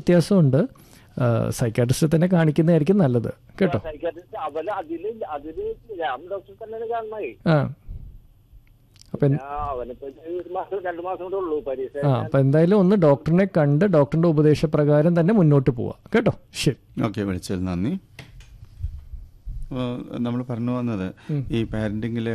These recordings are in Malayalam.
വ്യത്യാസമുണ്ട് സൈക്കാട്രിസ്റ്റിനെ തന്നെ കാണിക്കുന്നതായിരിക്കും നല്ലത് കേട്ടോ സൈക്കാട്രിസ്റ്റ് അവര് അതില് അതില് ഞാൻ ഡോക്ടർ തന്നെയാണ് കാണണേ ആ അപ്പം ആ, അവനിപ്പോ ഒരു മാസം രണ്ടു മാസം കൂടെ ഉള്ളൂ പരീക്ഷ ആ അപ്പം എന്തായാലും ഒന്ന് ഡോക്ടറിനെ കണ്ട് ഡോക്ടറിന്റെ ഉപദേശപ്രകാരം തന്നെ മുന്നോട്ട് പോവാം കേട്ടോ ശരി ഓക്കെ വിളിച്ചതിൽ നന്ദി നമ്മൾ പറഞ്ഞു വന്നത് ഈ പാരൻറ്റിങ്ങിൽ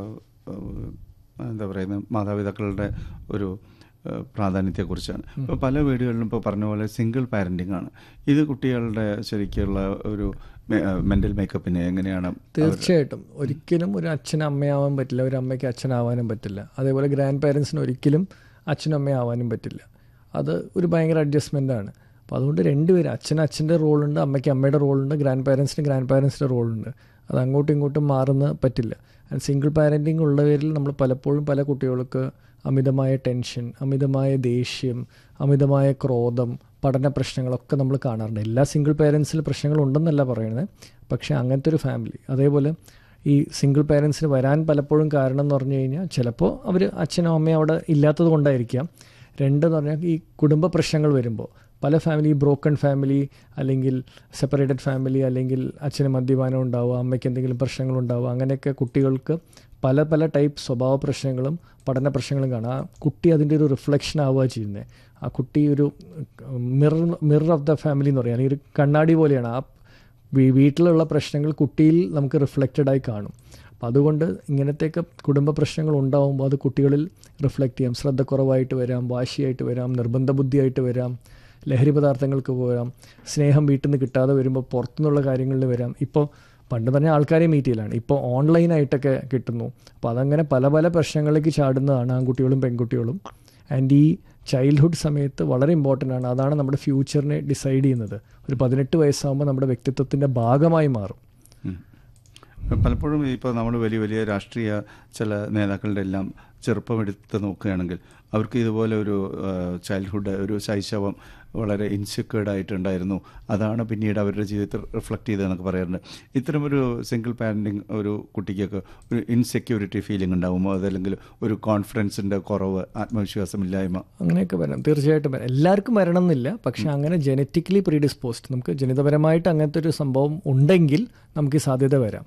എന്താ പറയുന്നത് മാതാപിതാക്കളുടെ ഒരു ആ, പ്രാധാന്യത്തെക്കുറിച്ചാണ് ഇപ്പോൾ പല വീടുകളിലും ഇപ്പോൾ പറഞ്ഞ പോലെ സിംഗിൾ പാരൻറ്റിംഗ് ആണ് ഇത് കുട്ടികളുടെ ശരിക്കുള്ള ഒരു മെൻ്റൽ മേക്കപ്പിനെ എങ്ങനെയാണ് അവർ- തീർച്ചയായിട്ടും ഒരിക്കലും ഒരു അച്ഛനും അമ്മയാവാൻ പറ്റില്ല ഒരു അമ്മയ്ക്ക് അച്ഛനാവാനും പറ്റില്ല അതേപോലെ ഗ്രാൻഡ് പാരൻസിന് ഒരിക്കലും അച്ഛനും അമ്മയാവാനും പറ്റില്ല അത് ഒരു ഭയങ്കര അഡ്ജസ്റ്റ്മെൻ്റ് ആണ് അപ്പോൾ അതുകൊണ്ട് രണ്ടുപേരും അച്ഛന് അച്ഛൻ്റെ റോളുണ്ട് അമ്മയ്ക്ക് അമ്മയുടെ റോളുണ്ട് ഗ്രാൻഡ് പാരൻസിന് ഗ്രാൻഡ് പാരൻസിൻ്റെ റോളുണ്ട് അത് അങ്ങോട്ടും ഇങ്ങോട്ടും മാറുന്ന പറ്റില്ല ആൻഡ് സിംഗിൾ പാരൻറ്റിങ് ഉള്ളവരിൽ നമ്മൾ പലപ്പോഴും പല കുട്ടികൾക്ക് അമിതമായ ടെൻഷൻ അമിതമായ ദേഷ്യം അമിതമായ ക്രോധം പഠന പ്രശ്നങ്ങളൊക്കെ നമ്മൾ കാണാറുണ്ട് എല്ലാ സിംഗിൾ പേരൻസിൽ പ്രശ്നങ്ങളുണ്ടെന്നല്ല പറയുന്നത് പക്ഷേ അങ്ങനത്തെ ഒരു ഫാമിലി അതേപോലെ ഈ സിംഗിൾ പേരൻസിന് വരാൻ പലപ്പോഴും കാരണം എന്ന് പറഞ്ഞു കഴിഞ്ഞാൽ ചിലപ്പോൾ അവർ അച്ഛനും അമ്മയും അവിടെ ഇല്ലാത്തത് കൊണ്ടായിരിക്കാം രണ്ടെന്ന് പറഞ്ഞാൽ ഈ കുടുംബ പ്രശ്നങ്ങൾ വരുമ്പോൾ പല ഫാമിലി ബ്രോക്കൺ ഫാമിലി അല്ലെങ്കിൽ സെപ്പറേറ്റഡ് ഫാമിലി അല്ലെങ്കിൽ അച്ഛന് മദ്യപാനം ഉണ്ടാവുക അമ്മയ്ക്ക് എന്തെങ്കിലും പ്രശ്നങ്ങളുണ്ടാവുക അങ്ങനെയൊക്കെ കുട്ടികൾക്ക് പല പല ടൈപ്പ് സ്വഭാവ പ്രശ്നങ്ങളും പഠന പ്രശ്നങ്ങളും കാണാം ആ കുട്ടി അതിൻ്റെ ഒരു റിഫ്ലക്ഷൻ ആവുക ചെയ്യുന്നത് ആ കുട്ടി ഒരു mirror mirror of the family എന്ന് പറയുക അല്ലെങ്കിൽ ഒരു കണ്ണാടി പോലെയാണ് ആ വീ- വീട്ടിലുള്ള പ്രശ്നങ്ങൾ കുട്ടിയിൽ നമുക്ക് റിഫ്ലക്റ്റഡ് ആയി കാണും അപ്പം അതുകൊണ്ട് ഇങ്ങനത്തെയൊക്കെ കുടുംബ പ്രശ്നങ്ങൾ ഉണ്ടാവുമ്പോൾ അത് കുട്ടികളിൽ റിഫ്ലക്റ്റ് ചെയ്യാം ശ്രദ്ധക്കുറവായിട്ട് വരാം വാശിയായിട്ട് വരാം നിർബന്ധ ബുദ്ധിയായിട്ട് വരാം ലഹരി പദാർത്ഥങ്ങൾക്ക് പോരാം സ്നേഹം വീട്ടിൽ നിന്ന് കിട്ടാതെ വരുമ്പോൾ പുറത്തുനിന്നുള്ള കാര്യങ്ങളിൽ വരാം ഇപ്പോൾ പണ്ട് പറഞ്ഞ ആൾക്കാരെ മീറ്റ് ചെയ്യലാണ് ഇപ്പോൾ ഓൺലൈനായിട്ടൊക്കെ കിട്ടുന്നു അപ്പോൾ അതങ്ങനെ പല പല പ്രശ്നങ്ങളിലേക്ക് ചാടുന്നതാണ് ആൺകുട്ടികളും പെൺകുട്ടികളും ആൻഡ് ഈ ചൈൽഡ്ഹുഡ് സമയത്ത് വളരെ ഇമ്പോർട്ടൻ്റ് ആണ് അതാണ് നമ്മുടെ ഫ്യൂച്ചറിനെ ഡിസൈഡ് ചെയ്യുന്നത് ഒരു പതിനെട്ട് വയസ്സാകുമ്പോൾ നമ്മുടെ വ്യക്തിത്വത്തിൻ്റെ ഭാഗമായി മാറും ഉം. പലപ്പോഴും ഇപ്പോൾ നമ്മൾ വലിയ വലിയ രാഷ്ട്രീയ ചില നേതാക്കളുടെ എല്ലാം ചെറുപ്പം എടുത്ത് നോക്കുകയാണെങ്കിൽ അവർക്ക് ഇതുപോലെ ഒരു ചൈൽഡ്ഹുഡ് ഒരു ശൈശവം വളരെ ഇൻസെക്യൂർഡ് ആയിട്ടുണ്ടായിരുന്നു അതാണ് പിന്നീട് അവരുടെ ജീവിതത്തിൽ റിഫ്ലക്റ്റ് ചെയ്തതെന്നൊക്കെ പറയാറുണ്ട് ഇത്തരമൊരു സിംഗിൾ പാരൻറ്റിങ് ഒരു കുട്ടിക്കൊക്കെ ഒരു ഇൻസെക്യൂരിറ്റി ഫീലിംഗ് ഉണ്ടാകുമോ അതല്ലെങ്കിൽ ഒരു കോൺഫിഡൻസിൻ്റെ കുറവ് ആത്മവിശ്വാസമില്ലായ്മ അങ്ങനെയൊക്കെ വരാം തീർച്ചയായിട്ടും വരാം എല്ലാവർക്കും വരണം എന്നില്ല പക്ഷെ അങ്ങനെ ജനറ്റിക്കലി പ്രീഡിസ്പോസ്ഡ് നമുക്ക് ജനിതപരമായിട്ട് അങ്ങനത്തെ ഒരു സംഭവം ഉണ്ടെങ്കിൽ നമുക്ക് ഈ സാധ്യത വരാം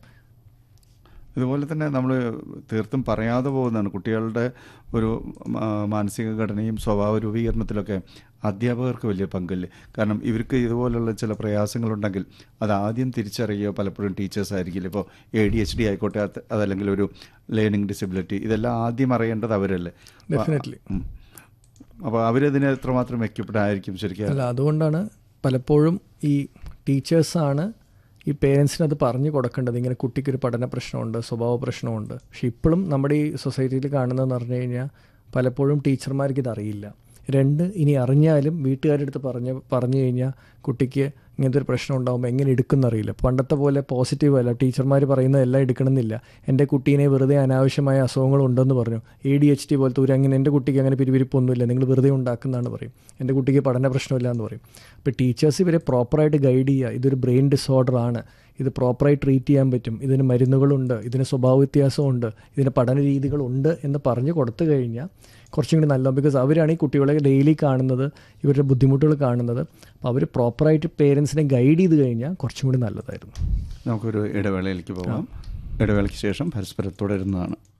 ഇതുപോലെ തന്നെ നമ്മൾ തീർത്തും പറയാതെ പോകുന്നതാണ് കുട്ടികളുടെ ഒരു മാ- മാനസിക ഘടനയും സ്വഭാവ രൂപീകരണത്തിലൊക്കെ അധ്യാപകർക്ക് വലിയ പങ്കില്ലേ കാരണം ഇവർക്ക് ഇതുപോലുള്ള ചില പ്രയാസങ്ങളുണ്ടെങ്കിൽ അത് ആദ്യം തിരിച്ചറിയുക പലപ്പോഴും ടീച്ചേഴ്സ് ആയിരിക്കില്ല ഇപ്പോൾ എ ഡി എച്ച് ഡി ആയിക്കോട്ടെ അത് അതല്ലെങ്കിൽ ഒരു ലേണിംഗ് ഡിസബിലിറ്റി ഇതെല്ലാം ആദ്യം അറിയേണ്ടത് അവരല്ലേ Definitely. അപ്പോൾ അവരതിന് എത്രമാത്രം എക്യുപ്ഡ് ആയിരിക്കും ശരിക്കും അല്ല അതുകൊണ്ടാണ് പലപ്പോഴും ഈ ടീച്ചേഴ്സാണ് ഈ പേരൻസിന് അത് പറഞ്ഞു കൊടുക്കേണ്ടത് ഇങ്ങനെ കുട്ടിക്കൊരു പഠന പ്രശ്നമുണ്ട് സ്വഭാവ പ്രശ്നമുണ്ട് പക്ഷെ ഇപ്പോഴും നമ്മുടെ ഈ സൊസൈറ്റിയിൽ കാണുന്നതെന്ന് പറഞ്ഞു കഴിഞ്ഞാൽ പലപ്പോഴും ടീച്ചർമാർക്ക് ഇത് അറിയില്ല രണ്ട് ഇനി അറിഞ്ഞാലും വീട്ടുകാരുടെ അടുത്ത് പറഞ്ഞ് പറഞ്ഞു കഴിഞ്ഞാൽ കുട്ടിക്ക് ഇങ്ങനത്തെ ഒരു പ്രശ്നം ഉണ്ടാകുമ്പോൾ എങ്ങനെ എടുക്കുന്നറിയില്ല പണ്ടത്തെ പോലെ പോസിറ്റീവ് അല്ല ടീച്ചർമാർ പറയുന്നത് എല്ലാം എടുക്കണമെന്നില്ല എൻ്റെ കുട്ടീനെ വെറുതെ അനാവശ്യമായ അസുഖങ്ങളുണ്ടെന്ന് പറഞ്ഞു എ ഡി എച്ച് ടി പോലത്തെ ഒരു അങ്ങനെ എൻ്റെ കുട്ടിക്ക് അങ്ങനെ പിരിവിരിപ്പൊന്നുമില്ല നിങ്ങൾ വെറുതെ ഉണ്ടാക്കുന്നതാണ് പറയും എൻ്റെ കുട്ടിക്ക് പഠന പ്രശ്നമില്ല എന്ന് പറയും അപ്പോൾ ടീച്ചേഴ്സ് ഇവരെ പ്രോപ്പറായിട്ട് ഗൈഡ് ചെയ്യുക ഇതൊരു ബ്രെയിൻ ഡിസോർഡർ ആണ് ഇത് പ്രോപ്പറായി ട്രീറ്റ് ചെയ്യാൻ പറ്റും ഇതിന് മരുന്നുകളുണ്ട് ഇതിന് സ്വഭാവ വ്യത്യാസമുണ്ട് ഇതിന് പഠന രീതികളുണ്ട് എന്ന് പറഞ്ഞു കൊടുത്തു കഴിഞ്ഞാൽ കുറച്ചും കൂടി നല്ല ബിക്കോസ് അവരാണ് ഈ കുട്ടികളെ ഡെയിലി കാണുന്നത് ഇവരുടെ ബുദ്ധിമുട്ടുകൾ കാണുന്നത് അപ്പോൾ അവർ പ്രോപ്പറായിട്ട് പേരൻസിനെ ഗൈഡ് ചെയ്ത് കഴിഞ്ഞാൽ കുറച്ചും കൂടി നല്ലതായിരുന്നു നമുക്കൊരു ഇടവേളയിലേക്ക് പോകാം ഇടവേളയ്ക്ക് ശേഷം പരസ്പരം തുടരുന്നതാണ്